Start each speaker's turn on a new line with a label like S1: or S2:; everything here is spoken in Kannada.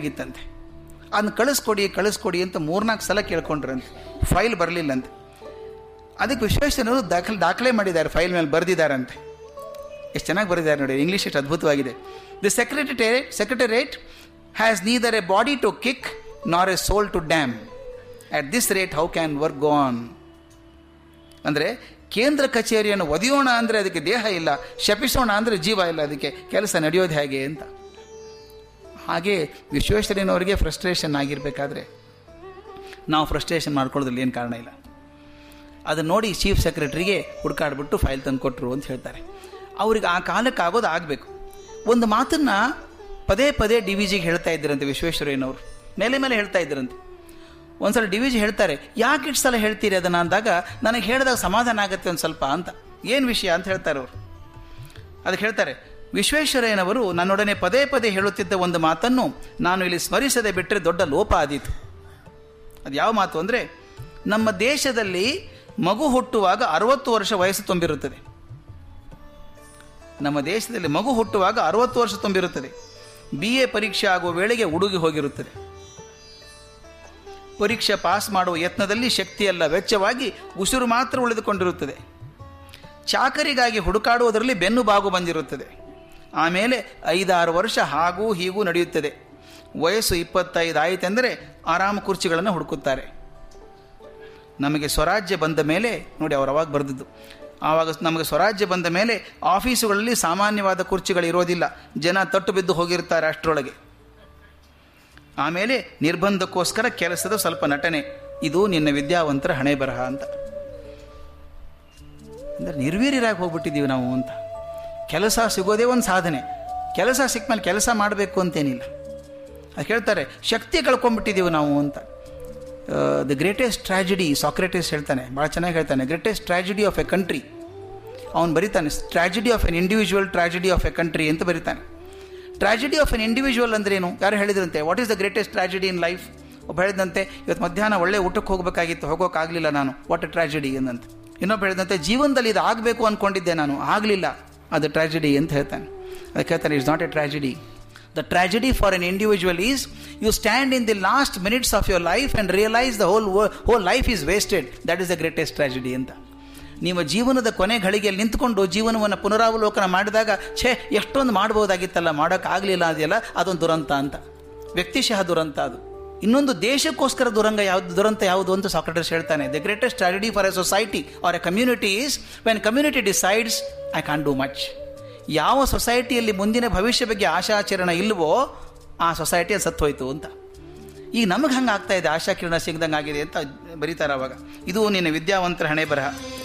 S1: ಬೇಕಾಗಿತ್ತಂತೆ ಅದನ್ನ ಕಳಿಸ್ಕೊಡಿ ಕಳಿಸ್ಕೊಡಿ ಅಂತ ಮೂರ್ನಾಲ್ಕು ಸಲ ಕೇಳ್ಕೊಂಡ್ರಂತೆ ಫೈಲ್ ಬರಲಿಲ್ಲಂತೆ ಅದಕ್ಕೆ ವಿಶ್ವೇಶ್ವರರು ದಾಖಲೆ ದಾಖಲೆ ಮಾಡಿದ್ದಾರೆ ಫೈಲ್ ಮೇಲೆ ಬರೆದಿದ್ದಾರಂತೆ ಎಷ್ಟು ಚೆನ್ನಾಗಿ ಬರೆದಿದ್ದಾರೆ ನೋಡಿ ಇಂಗ್ಲೀಷ್ ಎಷ್ಟು ಅದ್ಭುತವಾಗಿದೆ the secretariat secretariat has neither a body to kick nor a soul to damn at this rate how can work go on ಅಂದರೆ ಕೇಂದ್ರ ಕಚೇರಿಯನ್ನು ಒದೆಯೋಣ ಅಂದರೆ ಅದಕ್ಕೆ ದೇಹ ಇಲ್ಲ ಶಪಿಸೋಣ ಅಂದರೆ ಜೀವ ಇಲ್ಲ ಅದಕ್ಕೆ ಕೆಲಸ ನಡೆಯೋದು ಹೇಗೆ ಅಂತ ಹಾಗೆ ವಿಶ್ವೇಶ್ವರಯ್ಯನವರಿಗೆ ಫ್ರಸ್ಟ್ರೇಷನ್ ಆಗಿರಬೇಕಾದ್ರೆ ನಾವು ಫ್ರಸ್ಟ್ರೇಷನ್ ಮಾಡ್ಕೊಳ್ಳೋದ್ರಲ್ಲಿ ಏನು ಕಾರಣ ಇಲ್ಲ ಅದನ್ನು ನೋಡಿ ಚೀಫ್ ಸೆಕ್ರೆಟರಿಗೆ ಹುಡ್ಕಾಡ್ಬಿಟ್ಟು ಫೈಲ್ ತಂದು ಕೊಟ್ಟರು ಅಂತ ಹೇಳ್ತಾರೆ ಅವ್ರಿಗೆ ಆ ಕಾಲಕ್ಕೆ ಆಗೋದು ಆಗಬೇಕು ಒಂದು ಮಾತನ್ನು ಪದೇ ಪದೇ ಡಿ ವಿ ಜಿಗೆ ಹೇಳ್ತಾ ಇದ್ದರಂತೆ ವಿಶ್ವೇಶ್ವರಯ್ಯನವರು ಮೇಲೆ ಮೇಲೆ ಹೇಳ್ತಾ ಇದ್ದರಂತೆ ಒಂದ್ಸಲ ಡಿ ವಿ ಜಿ ಹೇಳ್ತಾರೆ ಯಾಕೆ ಇಷ್ಟು ಸಲ ಹೇಳ್ತೀರಿ ಅದನ್ನು ಅಂದಾಗ ನನಗೆ ಹೇಳಿದಾಗ ಸಮಾಧಾನ ಆಗುತ್ತೆ ಒಂದು ಸ್ವಲ್ಪ ಅಂತ ಏನು ವಿಷಯ ಅಂತ ಹೇಳ್ತಾರೆ ಅವರು ಅದಕ್ಕೆ ಹೇಳ್ತಾರೆ ವಿಶ್ವೇಶ್ವರಯ್ಯನವರು ನನ್ನೊಡನೆ ಪದೇ ಪದೇ ಹೇಳುತ್ತಿದ್ದ ಒಂದು ಮಾತನ್ನು ನಾನು ಇಲ್ಲಿ ಸ್ಮರಿಸದೆ ಬಿಟ್ಟರೆ ದೊಡ್ಡ ಲೋಪ ಆದೀತು ಅದು ಯಾವ ಮಾತು ಅಂದರೆ ನಮ್ಮ ದೇಶದಲ್ಲಿ ಮಗು ಹುಟ್ಟುವಾಗ ಅರವತ್ತು ವರ್ಷ ವಯಸ್ಸು ತುಂಬಿರುತ್ತದೆ ನಮ್ಮ ದೇಶದಲ್ಲಿ ಮಗು ಹುಟ್ಟುವಾಗ ಅರವತ್ತು ವರ್ಷ ತುಂಬಿರುತ್ತದೆ ಬಿ ಎ ಪರೀಕ್ಷೆ ಆಗುವ ವೇಳೆಗೆ ಹುಡುಗಿ ಹೋಗಿರುತ್ತದೆ ಪರೀಕ್ಷೆ ಪಾಸ್ ಮಾಡುವ ಯತ್ನದಲ್ಲಿ ಶಕ್ತಿಯೆಲ್ಲ ವೆಚ್ಚವಾಗಿ ಉಸಿರು ಮಾತ್ರ ಉಳಿದುಕೊಂಡಿರುತ್ತದೆ ಚಾಕರಿಗಾಗಿ ಹುಡುಕಾಡುವುದರಲ್ಲಿ ಬೆನ್ನು ಬಾಗು ಬಂದಿರುತ್ತದೆ ಆಮೇಲೆ ಐದಾರು ವರ್ಷ ಹಾಗೂ ಹೀಗೂ ನಡೆಯುತ್ತದೆ ವಯಸ್ಸು ಇಪ್ಪತ್ತೈದು ಆಯಿತೆಂದರೆ ಆರಾಮ ಕುರ್ಚಿಗಳನ್ನು ಹುಡುಕುತ್ತಾರೆ ನಮಗೆ ಸ್ವರಾಜ್ಯ ಬಂದ ಮೇಲೆ ನೋಡಿ ಅವರು ಅವಾಗ ಬರೆದಿದ್ದು ಆವಾಗ ನಮಗೆ ಸ್ವರಾಜ್ಯ ಬಂದ ಮೇಲೆ ಆಫೀಸುಗಳಲ್ಲಿ ಸಾಮಾನ್ಯವಾದ ಕುರ್ಚಿಗಳು ಇರೋದಿಲ್ಲ ಜನ ತಟ್ಟು ಬಿದ್ದು ಹೋಗಿರ್ತಾರೆ ಅಷ್ಟರೊಳಗೆ ಆಮೇಲೆ ನಿರ್ಬಂಧಕ್ಕೋಸ್ಕರ ಕೆಲಸದ ಸ್ವಲ್ಪ ನಟನೆ ಇದು ನಿನ್ನ ವಿದ್ಯಾವಂತರ ಹಣೆ ಬರಹ ಅಂತ ಅಂದರೆ ನಿರ್ವೀರ್ಯರಾಗಿ ಹೋಗ್ಬಿಟ್ಟಿದ್ದೀವಿ ನಾವು ಅಂತ ಕೆಲಸ ಸಿಗೋದೇ ಒಂದು ಸಾಧನೆ ಕೆಲಸ ಸಿಕ್ಕ ಮೇಲೆ ಕೆಲಸ ಮಾಡಬೇಕು ಅಂತೇನಿಲ್ಲ ಅದು ಹೇಳ್ತಾರೆ ಶಕ್ತಿ ಕಳ್ಕೊಂಡ್ಬಿಟ್ಟಿದ್ದೀವಿ ನಾವು ಅಂತ ದಿ ಗ್ರೇಟೆಸ್ಟ್ ಟ್ರಾಜಿಡಿ ಸಾಕ್ರೆಟಿಸ್ ಹೇಳ್ತಾನೆ ಭಾಳ ಚೆನ್ನಾಗಿ ಹೇಳ್ತಾನೆ greatest tragedy of a country ಅವನು ಬರೀತಾನೆ tragedy of an individual tragedy of a country ಅಂತ ಬರೀತಾನೆ ಟ್ರಾಜಿಡಿ ಆಫ್ ಎನ್ ಇಂಡಿವಿಜುವಲ್ ಅಂದ್ರೇನು ಯಾರು ಹೇಳಿದ್ರಂತೆ what is the greatest tragedy in life ಒಬ್ಬ ಹೇಳಿದಂತೆ ಇವತ್ತು ಮಧ್ಯಾಹ್ನ ಒಳ್ಳೆ ಊಟಕ್ಕೆ ಹೋಗಬೇಕಾಗಿತ್ತು ಹೋಗೋಕ್ಕಾಗಲಿಲ್ಲ ನಾನು ವಾಟ್ ಎ ಟ್ರಾಜಿಡಿ ಎಂದಂತೆ ಇನ್ನೊಬ್ಬ ಹೇಳಿದಂತೆ ಜೀವನದಲ್ಲಿ ಇದು ಆಗಬೇಕು ಅಂದ್ಕೊಂಡಿದ್ದೆ ನಾನು ಆಗಲಿಲ್ಲ ಅದು ಟ್ರಾಜಿಡಿ ಅಂತ ಹೇಳ್ತಾನೆ ಅದಕ್ಕೆ ಹೇಳ್ತಾನೆ it's not a tragedy the tragedy for an individual is you stand in the last minutes of your life and realise the whole whole life is wasted that is the greatest tragedy ಅಂತ ನಿಮ್ಮ ಜೀವನದ ಕೊನೆ ಘಳಿಗೆಯಲ್ಲಿ ನಿಂತ್ಕೊಂಡು ಜೀವನವನ್ನು ಪುನರಾವಲೋಕನ ಮಾಡಿದಾಗ ಛೇ ಎಷ್ಟೊಂದು ಮಾಡ್ಬೋದಾಗಿತ್ತಲ್ಲ ಮಾಡೋಕ್ಕಾಗಲಿಲ್ಲ ಅದೆಲ್ಲ ಅದೊಂದು ದುರಂತ ಅಂತ ವ್ಯಕ್ತಿಶಃ ದುರಂತ ಅದು ಇನ್ನೊಂದು ದೇಶಕ್ಕೋಸ್ಕರ ದುರಂಗ ಯಾವುದು ದುರಂತ ಯಾವುದು ಅಂತ ಸಾಕ್ರೆಟರ್ಸ್ ಹೇಳ್ತಾನೆ the greatest tragedy for a society or a community is when community decides I can do much ಯಾವ ಸೊಸೈಟಿಯಲ್ಲಿ ಮುಂದಿನ ಭವಿಷ್ಯ ಬಗ್ಗೆ ಆಶಾಚರಣ ಇಲ್ವೋ ಆ ಸೊಸೈಟಿ ಸತ್ತೋಯ್ತು ಅಂತ ಈಗ ನಮಗೆ ಹಂಗೆ ಆಗ್ತಾ ಇದೆ ಆಶಾಕಿರಣ ಸಿಗ್ದಂಗೆ ಆಗಿದೆ ಅಂತ ಬರೀತಾರೆ ಅವಾಗ ಇದು ನಿನ್ನ ವಿದ್ಯಾವಂತರ ಹಣೆ ಬರಹ